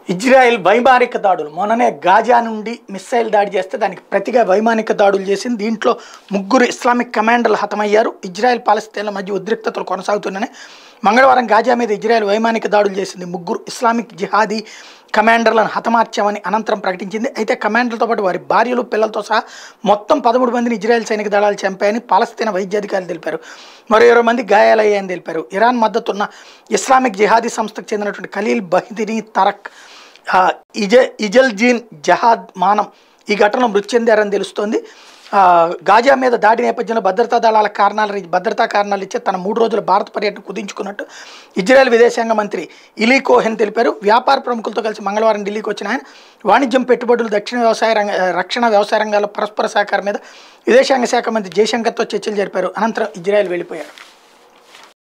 Israel వైమానిక దాడులు మొన్ననే గాజా నుండి మిస్సైల్ దాడి చేస్తే దానికి ప్రతిగా వైమానిక దాడులు చేసింది దీంట్లో ముగ్గురు ఇస్లామిక్ కమాండర్లు హతమయ్యారు ఇజ్రాయెల్ పాలస్తీన్ల మధ్య ఉద్రిక్తతలు కొనసాగుతున్నాయి మంగళవారం గాజా మీద ఇజ్రాయెల్ వైమానిక దాడులు చేసింది ముగ్గురు ఇస్లామిక్ జిహాదీ కమాండర్లను హతమార్చామని అనంతరం ప్రకటించింది అయితే కమాండర్లతో పాటు వారి భార్యలు పిల్లలతో సహా మొత్తం పదమూడు మందిని ఇజ్రాయెల్ సైనిక దళాలు చంపాయని పాలస్తీనా వైద్యాధికారులు తెలిపారు మరో ఇరవై మంది గాయాలయ్యాయని తెలిపారు ఇరాన్ మద్దతున్న ఇస్లామిక్ జిహాదీ సంస్థకు చెందినటువంటి ఖలీల్ బహిదిని తరక్ ఆ, ఇజ ఇజల్జీన్ జహాద్ మానం ఈ ఘటనలో మృతి చెందారని తెలుస్తోంది ఆ, గాజా మీద దాడి నేపథ్యంలో భద్రతా దళాల కారణాలు భద్రతా కారణాలు ఇచ్చే తన మూడు రోజుల భారత పర్యటన కుదించుకున్నట్టు ఇజ్రాయెల్ విదేశాంగ మంత్రి ఇలీ కోహెన్ తెలిపారు వ్యాపార ప్రముఖులతో కలిసి మంగళవారం ఢిల్లీకి వచ్చిన ఆయన వాణిజ్యం పెట్టుబడులు దక్షిణ వ్యవసాయ రంగ రక్షణ వ్యవసాయ రంగాల్లో పరస్పర సహకారం మీద విదేశాంగ శాఖ మంత్రి జయశంకర్తో చర్చలు జరిపారు అనంతరం ఇజ్రాయెల్ వెళ్ళిపోయారు